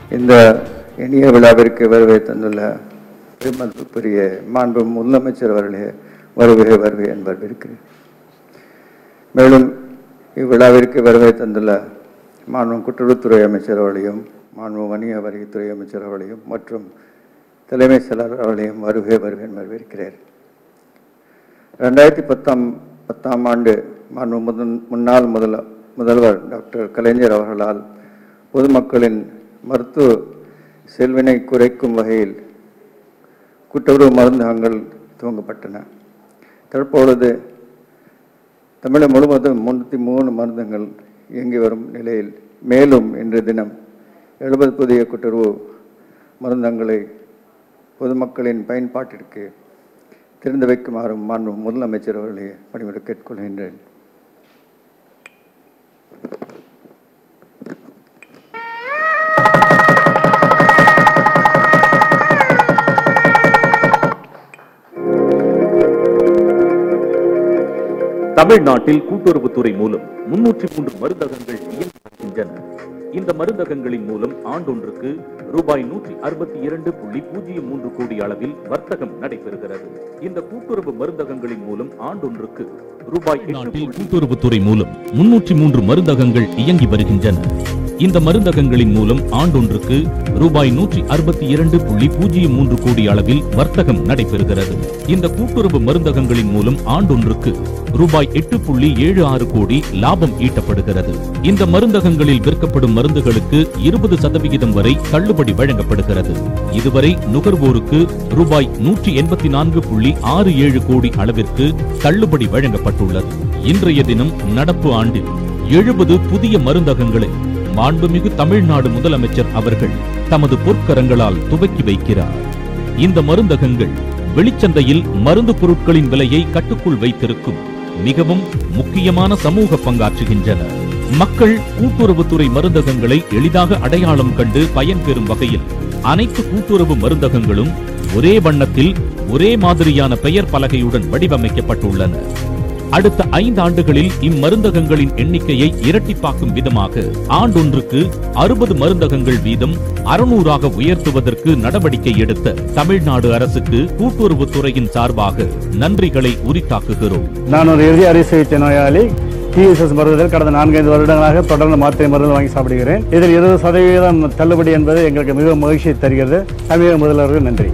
இந்த இனிய விழாவிற்கு வருகை தந்துள்ள பெருமதிப்புரிய மாண்பு முதலமைச்சர் அவர்களே வருகை வருகை என்று வரவேற்கிறேன் மேலும் இவ்விழாவிற்கு வருகை தந்துள்ள மாண்பு கூட்டுறவுத்துறை அமைச்சர் அவர்களையும் மாண்பு வணிக வரித்துறை அமைச்சர் அவர்களையும் மற்றும் தலைமை செயலாளர் அவர்களையும் வருகை வருகை என்று வரவேற்கிறேன் ரெண்டாயிரத்தி பத்தாம் பத்தாம் ஆண்டு மாண்பு முதன் முன்னாள் முதல முதல்வர் டாக்டர் கலைஞர் அவர்களால் பொதுமக்களின் மருத்துவ செல்வினை குறைக்கும் வகையில் கூட்டுறவு மருந்தகங்கள் துவங்கப்பட்டன தற்பொழுது தமிழகம் முழுவதும் முன்னூற்றி மூணு மருந்தகங்கள் இயங்கி வரும் நிலையில் மேலும் இன்று தினம் எழுபது புதிய கூட்டுறவு மருந்தகங்களை பொதுமக்களின் பயன்பாட்டிற்கு திறந்து வைக்குமாறு மாண்பு முதலமைச்சர் அவர்களை பணிவிட கேட்டுக்கொள்கின்றேன் தமிழ்நாட்டில் கூட்டுறவுத்துறை மூலம் முன்னூற்றி மூன்று மருந்தகங்கள் இயங்கி வருகின்றன இந்த மருந்தகங்களின் மூலம் ஆண்டொன்றுக்கு ரூபாய் நூற்றி அறுபத்தி இரண்டு புள்ளி பூஜ்ஜியம் மூன்று கோடி அளவில் வர்த்தகம் நடைபெறுகிறது இந்த கூட்டுறவு மருந்தகங்களின் மூலம் ஆண்டொன்றுக்கு ரூபாய் நாட்டில் கூட்டுறவுத்துறை மூலம் முன்னூற்றி மூன்று மருந்தகங்கள் இயங்கி வருகின்றன இந்த மருந்தகங்களின் மூலம் ஆண்டொன்றுக்கு ரூபாய் நூற்றி அறுபத்தி இரண்டு புள்ளி பூஜ்ஜியம் மூன்று கோடி அளவில் வர்த்தகம் நடைபெறுகிறது இந்த கூட்டுறவு மருந்தகங்களின் மூலம் ஆண்டொன்றுக்கு ரூபாய் எட்டு புள்ளி ஏழு ஆறு கோடி லாபம் ஈட்டப்படுகிறது இந்த மருந்தகங்களில் விற்கப்படும் மருந்துகளுக்கு இருபது சதவிகிதம் வரை தள்ளுபடி வழங்கப்படுகிறது இதுவரை நுகர்வோருக்கு ரூபாய் நூற்றி எண்பத்தி நான்கு புள்ளி ஆறு ஏழு கோடி அளவிற்கு தள்ளுபடி வழங்கப்பட்டுள்ளது இன்றைய தினம் நடப்பு ஆண்டில் எழுபது புதிய மருந்தகங்களை மாண்புமிகு தமிழ்நாடு முதலமைச்சர் அவர்கள் தமது பொற்கரங்களால் துவக்கி வைக்கிறார் இந்த மருந்தகங்கள் வெளிச்சந்தையில் மருந்து பொருட்களின் விலையை கட்டுக்குள் வைத்திருக்கும் மிகவும் முக்கியமான சமூக பங்காற்றுகின்றன மக்கள் கூட்டுறவுத்துறை மருந்தகங்களை எளிதாக அடையாளம் கண்டு பயன்பெறும் வகையில் அனைத்து கூட்டுறவு மருந்தகங்களும் ஒரே வண்ணத்தில் ஒரே மாதிரியான பெயர் பலகையுடன் வடிவமைக்கப்பட்டுள்ளன அடுத்த ஐந்து ஆண்டுகளில் இம்மருந்தகங்களின் எண்ணிக்கையை இரட்டிப்பாக்கும் விதமாக ஆண்டொன்றுக்கு அறுபது மருந்தகங்கள் வீதம் அறுநூறாக உயர்த்துவதற்கு நடவடிக்கை எடுத்த தமிழ்நாடு அரசுக்கு கூட்டுறவுத்துறையின் சார்பாக நன்றிகளை உரித்தாக்குகிறோம் நான் ஒரு இறுதி அறுவை சிகிச்சை நோயாளி டிஎஸ்எஸ் மருந்துகள் கடந்த நான்கைந்து வருடங்களாக தொடர்ந்து மாத்திரை மருந்து வாங்கி சாப்பிடுகிறேன் இதில் இருபது சதவீதம் தள்ளுபடி என்பது எங்களுக்கு மிகவும் மகிழ்ச்சியை தருகிறது தமிழக முதல்வருக்கு நன்றி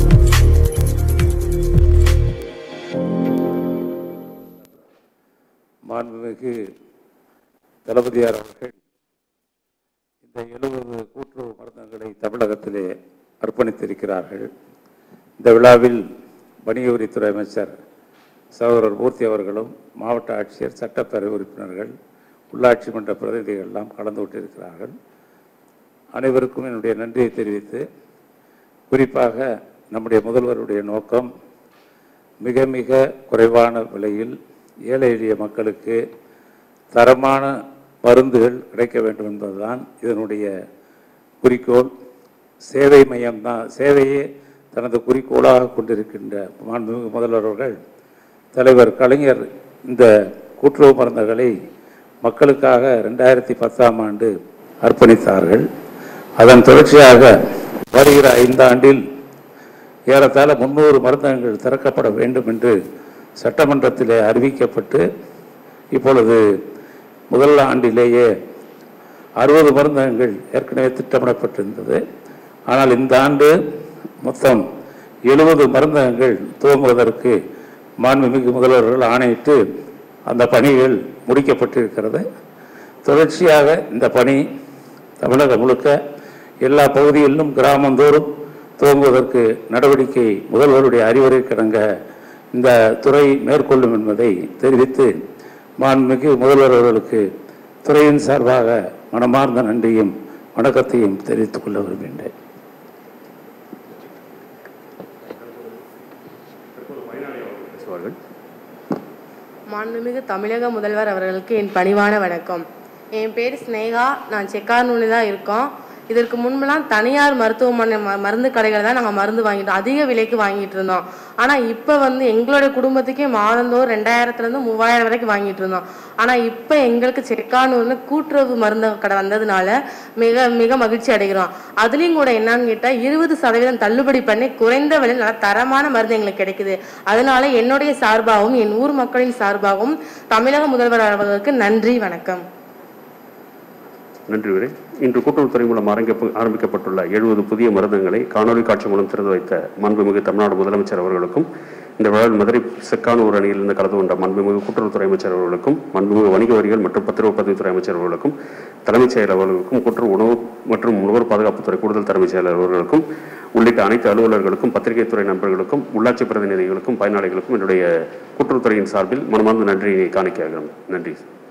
மாண்புமிகு தளபதியார் அவர்கள் இந்த எழுபது கூட்டுறவு மருந்தகங்களை தமிழகத்திலே அர்ப்பணித்திருக்கிறார்கள் இந்த விழாவில் வணிகவரித்துறை அமைச்சர் சகோதரர் மூர்த்தி அவர்களும் மாவட்ட ஆட்சியர் சட்டப்பேரவை உறுப்பினர்கள் உள்ளாட்சி மன்ற பிரதிநிதிகள் எல்லாம் கலந்து கொண்டிருக்கிறார்கள் அனைவருக்கும் என்னுடைய நன்றியை தெரிவித்து குறிப்பாக நம்முடைய முதல்வருடைய நோக்கம் மிக மிக குறைவான விலையில் ஏழை எளிய மக்களுக்கு தரமான மருந்துகள் கிடைக்க வேண்டும் என்பதுதான் இதனுடைய குறிக்கோள் சேவை மையம்தான் சேவையே தனது குறிக்கோளாக கொண்டிருக்கின்ற மாண்புமிகு முதல்வர் அவர்கள் தலைவர் கலைஞர் இந்த கூட்டுறவு மருந்துகளை மக்களுக்காக ரெண்டாயிரத்தி பத்தாம் ஆண்டு அர்ப்பணித்தார்கள் அதன் தொடர்ச்சியாக வருகிற ஐந்தாண்டில் ஏறத்தாழ முன்னூறு மருந்தகங்கள் திறக்கப்பட வேண்டும் என்று சட்டமன்றத்திலே அறிவிக்கப்பட்டு இப்பொழுது முதல் ஆண்டிலேயே அறுபது மருந்தகங்கள் ஏற்கனவே திட்டமிடப்பட்டிருந்தது ஆனால் இந்த ஆண்டு மொத்தம் எழுபது மருந்தகங்கள் துவங்குவதற்கு மாண்புமிகு முதல்வர்கள் ஆணையிட்டு அந்த பணிகள் முடிக்கப்பட்டிருக்கிறது தொடர்ச்சியாக இந்த பணி தமிழகம் முழுக்க எல்லா பகுதிகளிலும் கிராமந்தோறும் துவங்குவதற்கு நடவடிக்கை முதல்வருடைய அறிவுரை கிடங்க இந்த துறை மேற்கொள்ளும் என்பதை தெரிவித்து மாண்புமிகு முதல்வர் அவர்களுக்கு துறையின் சார்பாக மனமார்ந்த நன்றியும் வணக்கத்தையும் தெரிவித்துக் கொள்ள விரும்புகின்றேன் மாண்புமிகு தமிழக முதல்வர் அவர்களுக்கு என் பணிவான வணக்கம் என் பேர் ஸ்னேகா நான் செக்கானூரில் தான் இருக்கோம் இதற்கு முன்பெல்லாம் தனியார் மருத்துவமனை ம- மருந்து கடைகள் தான் நாங்கள் மருந்து வாங்கிட்டோம் அதிக விலைக்கு வாங்கிட்டு இருந்தோம் ஆனால் இப்போ வந்து எங்களுடைய குடும்பத்துக்கே மாதந்தோறும் ரெண்டாயிரத்துலேருந்து மூவாயிரம் வரைக்கும் வாங்கிட்டு இருந்தோம் ஆனால் இப்போ எங்களுக்கு செக்கானூர்னு கூட்டுறவு மருந்து கடை வந்ததுனால மிக மிக மகிழ்ச்சி அடைகிறோம் அதுலேயும் கூட என்னன்னு கேட்டால் இருபது சதவீதம் தள்ளுபடி பண்ணி குறைந்த விலையில் நல்ல தரமான மருந்து எங்களுக்கு கிடைக்குது அதனால என்னுடைய சார்பாகவும் என் ஊர் மக்களின் சார்பாகவும் தமிழக முதல்வர் அவர்களுக்கு நன்றி வணக்கம் நன்றி உரை இன்று கூட்டுறவுத்துறை மூலம் ஆரம்பிக்க ஆரம்பிக்கப்பட்டுள்ள எழுபது புதிய மருந்தகங்களை காணொலி காட்சி மூலம் திறந்து வைத்த மாண்புமிகு தமிழ்நாடு முதலமைச்சர் அவர்களுக்கும் இந்த விழாவில் மதுரை செக்கானூர் அணியிலிருந்து கலந்து கொண்ட மாண்புமிகு கூட்டுறவுத்துறை அமைச்சர் அவர்களுக்கும் மாண்புமிகு வணிக வரிகள் மற்றும் பத்திரவு பதிவுத்துறை அமைச்சர் அவர்களுக்கும் தலைமைச் செயலர் அவர்களுக்கும் கூட்டுறவு உணவு மற்றும் நுகர்வோர் பாதுகாப்புத்துறை கூடுதல் தலைமைச் செயலர் அவர்களுக்கும் உள்ளிட்ட அனைத்து அலுவலர்களுக்கும் பத்திரிகைத் துறை நண்பர்களுக்கும் உள்ளாட்சி பிரதிநிதிகளுக்கும் பயனாளிகளுக்கும் என்னுடைய கூட்டுறவுத்துறையின் சார்பில் மனமார்ந்த நன்றியை காணிக்கையாகிறோம் நன்றி